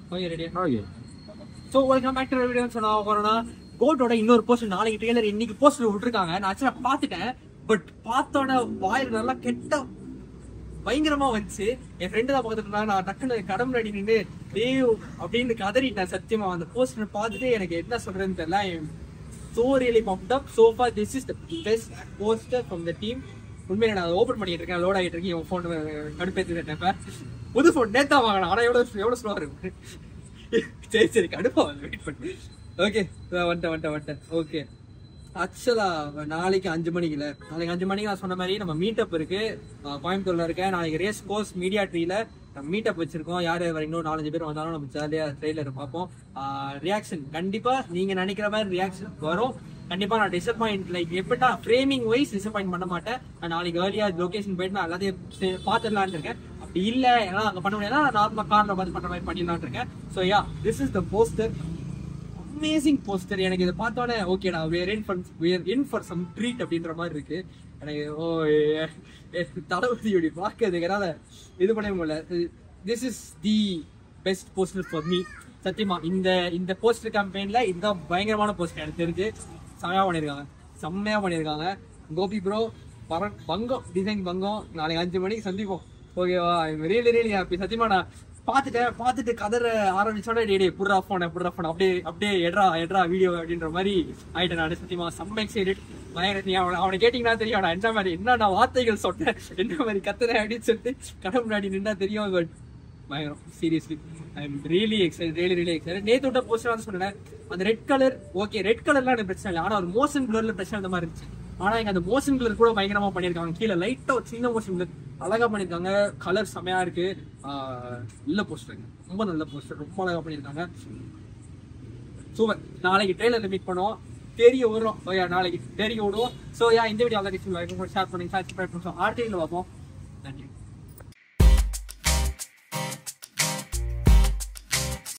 okay ரெடியா okay so welcome back to video சொன்னா போறோம்னா கோட்டோட இன்னொரு போஸ்டர் நாளைக்கு ட்ரெய்லர் இன்னைக்கு போஸ்டர் விட்டுருக்காங்க நான் ஆக்சுவலா பார்த்துட்டேன் பட் பார்த்தோட வாயில் நல்லா கெட்ட பயங்கரமா வந்துச்சு என் ஃப்ரெண்டு தான் பக்கத்துல இருந்தாங்க நான் டக்குனு கடம்பு அடி நின்று தேவ் அப்படின்னு கதறிட்டேன் சத்தியமா அந்த போஸ்டர் பார்த்துட்டு எனக்கு என்ன சொல்றதுன்னு தெரியல so really pumped up so far this is the best poster from the team உண்மையில நான் ஓபன் பண்ணிட்டு இருக்கேன் லோட் ஆகிட்டு இருக்கேன் உன் ஃபோன் கடுப்பேற்றிட்டேன் புது ஃபோன் நேத்தா வாங்கினேன் ஆனா எவ்வளவு எவ்வளவு ஸ்லோவா இருக்கு சரி சரி கடுப்பா வெயிட் பண்ணு ஓகே வந்துட்டேன் வந்துட்டேன் வந்துட்டேன் ஓகே ஆக்சுவலா நாளைக்கு அஞ்சு மணிக்குல நாளைக்கு அஞ்சு மணிக்கு நான் சொன்ன மாதிரி நம்ம மீட்டப் இருக்கு அஹ் கோயம்புத்தூர்ல இருக்கேன் நாளைக்கு ரேஸ் கோர்ஸ் மீடியா ட்ரீல மீட்டப் வச்சிருக்கோம் யார் யார் இன்னும் நாலஞ்சு பேர் வந்தாலும் நம்ம ஜாலியா ட்ரெயிலர் பார்ப்போம் ரியாக்ஷன் கண்டிப்பா நீங்க நினைக்கிற மாதிரி ரியாக்ஷன் வரும் கண்டிப்பா நான் டிசப்பாயிண்ட் லைக் எப்படா ஃப்ரேமிங் வைஸ் டிசப்பாயிண்ட் பண்ண மாட்டேன் நான் நாளைக்கு ஏர்லியா லொகேஷன் போயிட்டு நான் எல்லாத்தையும் சே- பார்த்துடலான்னு இருக்கேன் அப்படி இல்ல ஏன்னா அங்க பண்ண முடியாது நார்மலா கார்ல பார்த்து பண்ற மாதிரி பண்ணிடலாம்னு இருக்கேன் so yeah this is the poster amazing poster எனக்கு இதை பார்த்தோன்னே ஓகேடா we're in for we're in for some treat அப்படின்ற மாதிரி இருக்கு எனக்கு ஓ ஏ- ஏ, தளபதி இப்படி பார்க்கறதுக்கு என்னால இது பண்ணவே முடியல this is the best poster for me சத்தியமா இந்த இந்த போஸ்டர் கேம்பெயின்ல இதுதான் பயங்கரமான போஸ்டர் எனக்கு தெரிஞ்சு செம்மையா பண்ணியிருக்காங்க செம்மையா பண்ணியிருக்காங்க கோபி ப்ரோ பர பங்கம் டிசைன் பங்கம் நாளைக்கு அஞ்சு மணிக்கு சந்திப்போம் ஓகேவா ரியலி ரியலி ஹாப்பி சத்தியமா நான் பார்த்துட்டேன் பார்த்துட்டு கதற ஆரம்பிச்சோட டே டே புட்ரா ஃபோன் புட்ரா ஃபோன் அப்படியே அப்படியே எட்ரா எட்ரா வீடியோ அப்படின்ற மாதிரி ஆயிட்டேன் நான் சத்தியமா செம்ம எக்ஸைட்டட் பயங்கர நீ அவனை அவனை கேட்டிங்கன்னா தெரியும் அவனை என்ன மாதிரி என்ன நான் வார்த்தைகள் சொன்னேன் என்ன மாதிரி கத்துறேன் அப்படின்னு சொல்லிட்டு கடை முன்னாடி நின்னா தெரியும் பட் பயங்கரம் seriously I am really excite really really excite நேத்து விட்ட போஸ்டர் வந்து சொன்னேன் அந்த ரெட் கலர் ஓகே ரெட் கலர்லாம் எனக்கு பிரச்சனை இல்லை ஆனா ஒரு மோஷன் கலர்ல பிரச்சனை அந்த மாதிரி இருந்துச்சு ஆனா இங்க அந்த மோஷன் கலர் கூட பயங்கரமா பண்ணிருக்காங்க கீழே லைட்டா ஒரு சின்ன மோஷன் கலர் அழகா பண்ணிருக்காங்க கலர் செமையா இருக்கு ஆஹ் நல்ல போஸ்டர் ரொம்ப நல்ல போஸ்டர் ரொம்ப அழகா பண்ணிருக்காங்க சூப்பர் நாளைக்கு ட்ரெயிலர்ல மீட் பண்ணுவோம் தெரிய வரும் ஓ யா நாளைக்கு தெரிய விடுவோம் ஸோ யா இந்த வீடியோ ஆல்ரெடி ஷேர் பண்ணி சப்ஸ்கிரைப் பண்ணுவோம் ஆர்டியில் பார்ப்போம் நன்றி